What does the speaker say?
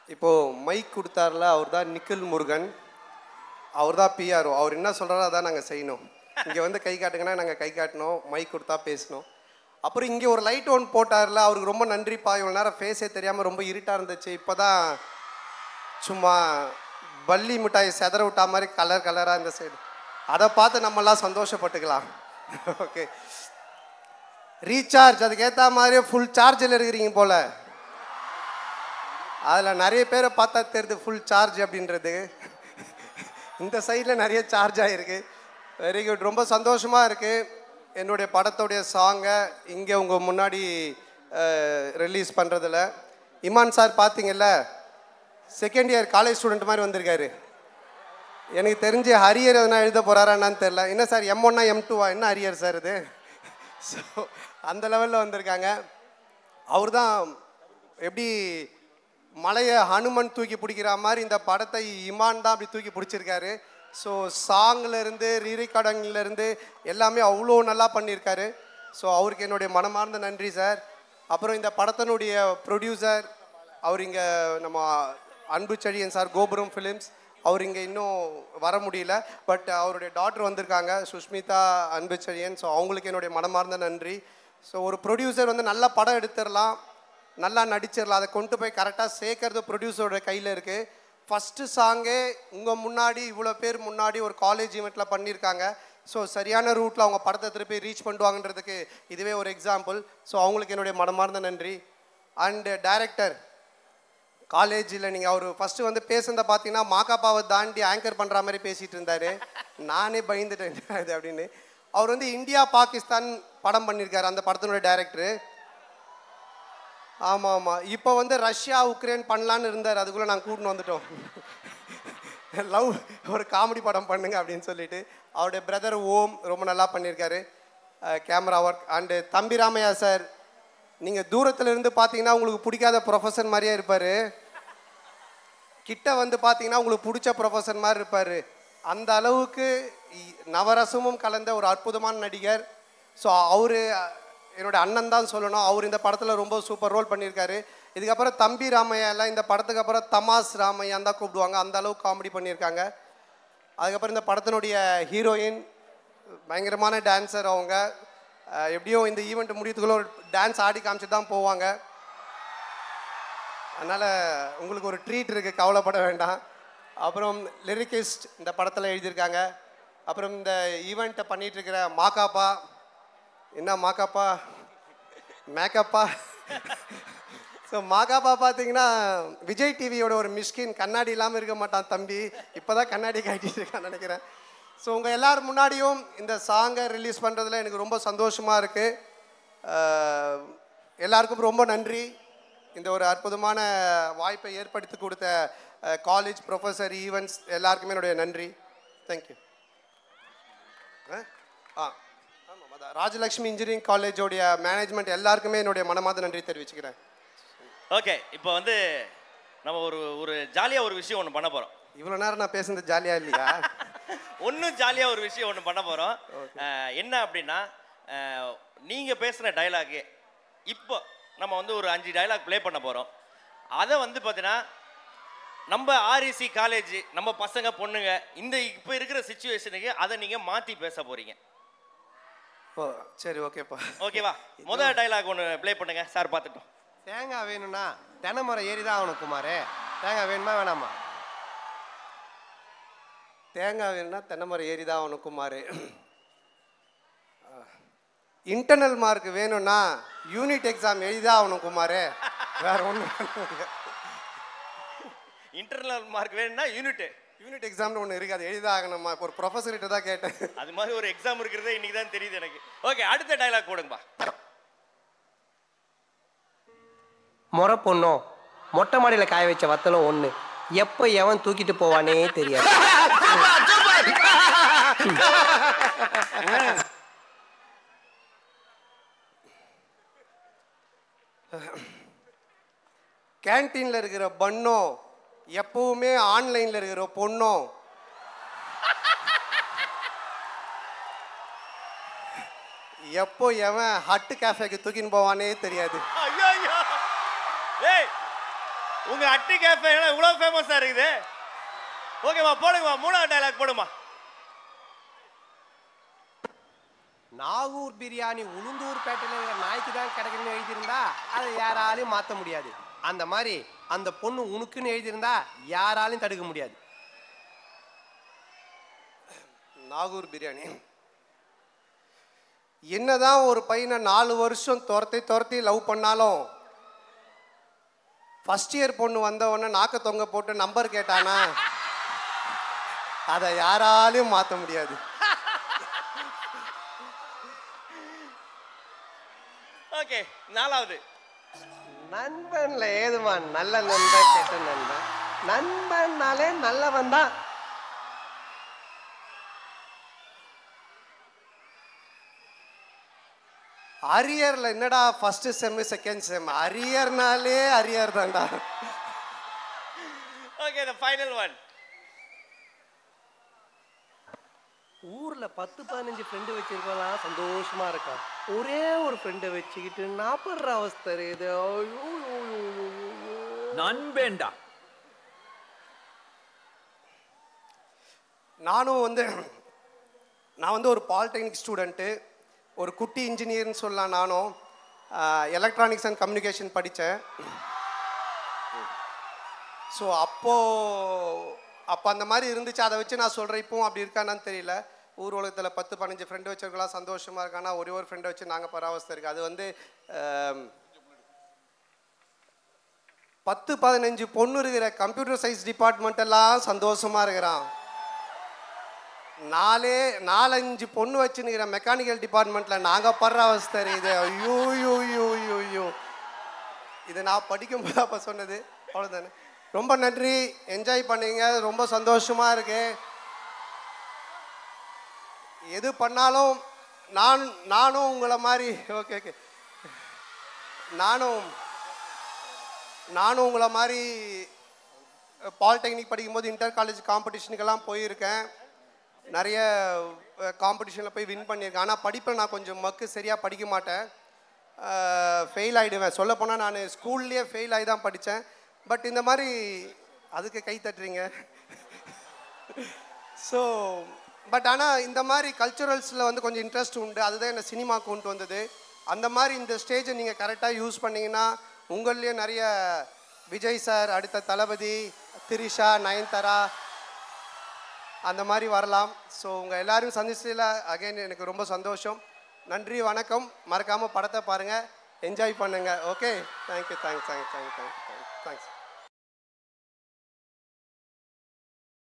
இப்போது மைக் கொடுத்தாருல அவர் தான் நிக்கில் முருகன் அவர் தான் பிஆர்ஓ அவர் என்ன சொல்கிறாரோ அதான் நாங்கள் செய்யணும் இங்கே வந்து கை காட்டுங்கன்னா நாங்கள் கை காட்டணும் மைக் கொடுத்தா பேசணும் அப்புறம் இங்கே ஒரு லைட் ஒன் போட்டார்ல அவருக்கு ரொம்ப நன்றிப்பா இவ்வளோ நேரம் ஃபேஸே தெரியாமல் ரொம்ப இருட்டாக இருந்துச்சு இப்போ தான் சும்மா பல்லி மிட்டாய் செதற விட்டா மாதிரி கலர் கலராக இந்த சைடு அதை பார்த்து நம்மலாம் சந்தோஷப்பட்டுக்கலாம் ஓகே ரீசார்ஜ் அதுக்கு ஏற்ற மாதிரி ஃபுல் சார்ஜில் இருக்கிறீங்க போல அதில் நிறைய பேரை பார்த்தா தெரியுது ஃபுல் சார்ஜ் அப்படின்றது இந்த சைடில் நிறைய சார்ஜ் ஆகிருக்கு வெரி குட் ரொம்ப சந்தோஷமாக இருக்குது என்னுடைய படத்துடைய சாங்கை இங்கே உங்கள் முன்னாடி ரிலீஸ் பண்ணுறதுல இமான் சார் பார்த்தீங்கல்ல செகண்ட் இயர் காலேஜ் ஸ்டூடெண்ட் மாதிரி வந்திருக்காரு எனக்கு தெரிஞ்சு ஹரியர் எதனா எழுத போகிறாரா என்னன்னு தெரில என்ன சார் எம் ஒன்னா எம் டூவா என்ன ஹரியர் சார் இது ஸோ அந்த லெவலில் வந்திருக்காங்க அவர் தான் எப்படி மலையை ஹனுமன் தூக்கி பிடிக்கிற மாதிரி இந்த படத்தை இமான் தான் அப்படி தூக்கி பிடிச்சிருக்காரு ஸோ சாங்லேருந்து ரீரிகார்டிங்லேருந்து எல்லாமே அவ்வளோ நல்லா பண்ணியிருக்காரு ஸோ அவருக்கு என்னுடைய மனமார்ந்த நன்றி சார் அப்புறம் இந்த படத்தினுடைய ப்ரொடியூசர் அவர் இங்கே நம்ம அன்பு செழியன் சார் கோபுரம் ஃபிலிம்ஸ் அவர் இங்கே இன்னும் வர முடியல பட் அவருடைய டாட்டர் வந்திருக்காங்க சுஷ்மிதா அன்பு செழியன் ஸோ அவங்களுக்கு என்னுடைய மனமார்ந்த நன்றி ஸோ ஒரு ப்ரொடியூசர் வந்து நல்ல படம் எடுத்துடலாம் நல்லா நடிச்சிடலாம் அதை கொண்டு போய் கரெக்டாக சேர்க்கறது ப்ரொடியூசரோட கையில் இருக்குது ஃபஸ்ட்டு சாங்கே உங்கள் முன்னாடி இவ்வளோ பேர் முன்னாடி ஒரு காலேஜ் ஈவெண்ட்டில் பண்ணியிருக்காங்க ஸோ சரியான ரூட்டில் அவங்க படத்தை திருப்பி ரீச் பண்ணுவாங்கன்றதுக்கு இதுவே ஒரு எக்ஸாம்பிள் ஸோ அவங்களுக்கு என்னுடைய மனமார்ந்த நன்றி அண்டு டைரக்டர் காலேஜில் நீங்கள் அவர் ஃபஸ்ட்டு வந்து பேசுனதை பார்த்தீங்கன்னா மாக்காப்பாவை தாண்டி ஆங்கர் பண்ணுற மாதிரி பேசிகிட்டு இருந்தார் நானே பயந்துட்டேன் என்ன இது அப்படின்னு அவர் வந்து இந்தியா பாகிஸ்தான் படம் பண்ணியிருக்காரு அந்த படத்தினுடைய டைரக்டரு ஆமாம் ஆமாம் இப்போ வந்து ரஷ்யா உக்ரைன் பண்ணலான்னு இருந்தார் அதுக்குள்ளே நாங்கள் கூட்டின்னு வந்துட்டோம் லவ் ஒரு காமெடி படம் பண்ணுங்க அப்படின்னு சொல்லிட்டு அவருடைய பிரதர் ஓம் ரொம்ப நல்லா பண்ணியிருக்காரு கேமரா ஒர்க் அண்டு தம்பி ராமையா சார் நீங்கள் தூரத்தில் இருந்து பார்த்தீங்கன்னா உங்களுக்கு பிடிக்காத ப்ரொஃபஸர் மாதிரியே இருப்பார் கிட்ட வந்து பார்த்தீங்கன்னா உங்களுக்கு பிடிச்ச ப்ரொஃபஸர் மாதிரி இருப்பார் அந்த அளவுக்கு இ- நவரசமும் கலந்த ஒரு அற்புதமான நடிகர் ஸோ அவர் என்னோட அண்ணன் தான் சொல்லணும் அவர் இந்த படத்தில் ரொம்ப சூப்பர் ரோல் பண்ணியிருக்காரு இதுக்கப்புறம் தம்பி ராமையா எல்லாம் இந்த படத்துக்கு அப்புறம் தமாஸ் ராமையான் தான் கூப்பிடுவாங்க அந்த அளவுக்கு காமெடி பண்ணியிருக்காங்க அதுக்கப்புறம் இந்த படத்தினுடைய ஹீரோயின் பயங்கரமான டான்சர் அவங்க அஹ் எப்படியும் இந்த ஈவெண்ட் முடியத்துக்குள்ள ஒரு டான்ஸ் ஆடி காமிச்சிட்டு தான் போவாங்க அதனால் உங்களுக்கு ஒரு ட்ரீட் இருக்குது கவலைப்பட வேண்டாம் அப்புறம் லிரிக்கிஸ்ட் இந்த படத்தில் எழுதியிருக்காங்க அப்புறம் இந்த ஈவெண்ட்டை பண்ணிட்டு இருக்கிற மாக்காப்பா என்ன மாக்காப்பா மேக்கப்பா ஸோ மாகாபா பார்த்தீங்கன்னா விஜய் டிவியோட ஒரு மிஸ்கின் கண்ணாடி இல்லாமல் இருக்க மாட்டான் தம்பி இப்போ தான் கண்ணாடி காட்டிட்டு இருக்கான்னு நினைக்கிறேன் ஸோ உங்கள் எல்லார் முன்னாடியும் இந்த சாங்கை ரிலீஸ் பண்ணுறதுல எனக்கு ரொம்ப சந்தோஷமாக இருக்குது எல்லாருக்கும் ரொம்ப நன்றி இந்த ஒரு அற்புதமான வாய்ப்பை ஏற்படுத்தி கொடுத்த காலேஜ் ப்ரொஃபஸர் ஈவெண்ட்ஸ் எல்லாருக்குமே என்னுடைய நன்றி தேங்க்யூ ஆ ஆமாம் அதான் ராஜலக்ஷ்மி இன்ஜினியரிங் காலேஜோடைய மேனேஜ்மெண்ட் எல்லாருக்குமே என்னுடைய மனமார்ந்த நன்றி தெரிவிச்சுக்கிறேன் ஓகே இப்போ வந்து நம்ம ஒரு ஒரு ஜாலியாக ஒரு விஷயம் ஒன்று பண்ண போகிறோம் இவ்வளோ நேரம் நான் பேசுனது ஜாலியாக இல்லையா ஒன்றும் ஜாலியாக ஒரு விஷயம் ஒன்று பண்ண போகிறோம் என்ன அப்படின்னா நீங்கள் பேசுன டைலாகு இப்போ நம்ம வந்து ஒரு அஞ்சு டைலாக் ப்ளே பண்ண போகிறோம் அதை வந்து பார்த்தீங்கன்னா நம்ம ஆர்இசி காலேஜ் நம்ம பசங்க பொண்ணுங்க இந்த இப்போ இருக்கிற சுச்சுவேஷனுக்கு அதை நீங்கள் மாற்றி பேச போகிறீங்க ஓ சரி ஓகேப்பா ஓகேவா முதல் டைலாக் ஒன்று ப்ளே பண்ணுங்க சார் பார்த்துட்டோம் தேங்காய் வேணும்னா தென்னைமரம் ஏறி தான் ஆகணும் குமார் தேங்காய் வேணுமா வேணாமா தேங்காய் வேணும்னா தென்னைமரம் ஏறி தான் அவனுக்கு குமார் இன்டர்னல் மார்க் வேணும்னா யூனிட் எக்ஸாம் எழுதிதான் அவனுக்கு குமார் வேற ஒன்றும் இன்டர்னல் மார்க் வேணும்னா யூனிட்டு யூனிட் எக்ஸாம்னு ஒன்று இருக்குது அது எழுதிதான் ஆகணுமா ஒரு ப்ரொஃபஸர்கிட்ட தான் கேட்டேன் அது மாதிரி ஒரு எக்ஸாம் இருக்கிறதே இன்னைக்கு தான் தெரியுது எனக்கு ஓகே அடுத்த டைலாக் போடுங்கப்பா முறை பொண்ணும் மொட்டை மாடியில் காய வச்ச வத்தலும் ஒன்று எப்போ எவன் தூக்கிட்டு போவானே தெரியாது கேன்டீனில் இருக்கிற பன்னும் எப்பவுமே ஆன்லைனில் இருக்கிற பொண்ணும் எப்போ எவன் ஹட்டு கேஃபேக்கு தூக்கின்னு போவானே தெரியாது ஐயோ ஐயோ ஏய் உங்க அட்டி கேஃபே இவ்வளோ ஃபேமஸா இருக்குது ஓகேம்மா போடுங்கம்மா மூணாவது டைலாக் போடுமா நாகூர் பிரியாணி உளுந்தூர் பேட்டையில் இருக்கிற நாய்க்கு தான் கிடைக்குன்னு எழுதியிருந்தா அதை யாராலையும் மாற்ற முடியாது அந்த மாதிரி அந்த பொண்ணு உனக்குன்னு எழுதியிருந்தா யாராலையும் தடுக்க முடியாது நாகூர் பிரியாணி என்னதான் ஒரு பையனை நாலு வருஷம் துரத்தி துரத்தி லவ் பண்ணாலும் ஃபர்ஸ்ட் இயர் பொண்ணு வந்த உடனே நாக்க தொங்க போட்டு நம்பர் கேட்டானா அதை யாராலையும் மாற்ற முடியாது ஓகே நாலாவது நண்பன்ல ஏதுமா நல்ல நண்பன் கெட்ட நண்பன் நண்பன்னாலே நல்லவன் தான் அரியர்ல என்னடா ஃபர்ஸ்ட் செம் செகண்ட் செம் அரியர்னாலே அரியர் தான்டா ஓகே த ஃபைனல் ஒன் ஊர்ல பத்து பதினஞ்சு ஃப்ரெண்டு வச்சிருக்கலாம் சந்தோஷமா இருக்கான் ஒரே ஒரு ஃப்ரெண்டை வச்சுக்கிட்டு நாப்படுற அவஸ்தை இது ஐயோ, ஐயோ, ஐயோ, ஐயோ. நண்பேண்டா நானும் வந்து நான் வந்து ஒரு பாலிடெக்னிக் ஸ்டூடெண்ட்டு ஒரு குட்டி இன்ஜினியர்னு சொல்லலாம் நானும் எலக்ட்ரானிக்ஸ் அண்ட் கம்யூனிகேஷன் படித்தேன் ஸோ அப்போது அப்போ அந்த மாதிரி இருந்துச்சு அதை வச்சு நான் சொல்கிறேன் இப்போவும் அப்படி இருக்கானான்னு தெரியல ஊர் உலகத்தில் பத்து பதினஞ்சு ஃப்ரெண்டு வச்சிருக்கலாம் சந்தோஷமாக இருக்கானா ஒரே ஒரு ஃப்ரெண்டை வச்சு நாங்கள் பராவஸ்தை இருக்குது அது வந்து ஆம், பத்து பதினஞ்சு பொண்ணு இருக்கிற கம்ப்யூட்டர் சயின்ஸ் டிபார்ட்மெண்ட் எல்லாம் சந்தோஷமாக இருக்கிறான் நாலே நாலஞ்சு பொண்ணு வச்சுன்னுக்கிற மெக்கானிக்கல் டிபார்ட்மெண்ட்டில் நாங்கள் படுற அவஸ்தை இது ஐயோ ஐயோ ஐயோ ஐயோ ஐயோ இது நான் படிக்கும்போது அப்போ சொன்னது அவ்வளோதானே ரொம்ப நன்றி என்ஜாய் பண்ணீங்க ரொம்ப சந்தோஷமாக இருக்கு எது பண்ணாலும் நான் நானும் உங்களை மாதிரி ஓகே ஓகே நானும் நானும் உங்களை மாதிரி பாலிடெக்னிக் படிக்கும்போது இன்டர் காலேஜ் காம்படிஷனுக்கெல்லாம் போயிருக்கேன் நிறைய காம்படிஷனில் போய் வின் பண்ணியிருக்கேன் ஆனால் படிப்பில் நான் கொஞ்சம் மக்கு சரியாக படிக்க மாட்டேன் ஃபெயில் ஆகிடுவேன் சொல்லப்போனால் நான் ஸ்கூல்லேயே ஃபெயில் ஆகி தான் படித்தேன் பட் இந்த மாதிரி அதுக்கு கை தட்டுறீங்க ஸோ பட் ஆனால் இந்த மாதிரி கல்ச்சுரல்ஸில் வந்து கொஞ்சம் இன்ட்ரெஸ்ட் உண்டு அதுதான் என்னை சினிமா கொண்டு வந்தது அந்த மாதிரி இந்த ஸ்டேஜை நீங்கள் கரெக்டாக யூஸ் பண்ணீங்கன்னா உங்கள்லேயே நிறைய விஜய் சார் அடுத்த தளபதி திரிஷா நயன்தாரா அந்த மாதிரி வரலாம் ஸோ உங்கள் எல்லாரும் சந்திச்சதில் அகைன் எனக்கு ரொம்ப சந்தோஷம் நன்றி வணக்கம் மறக்காமல் படத்தை பாருங்கள் என்ஜாய் பண்ணுங்கள் okay thank you thanks thanks thanks thanks thanks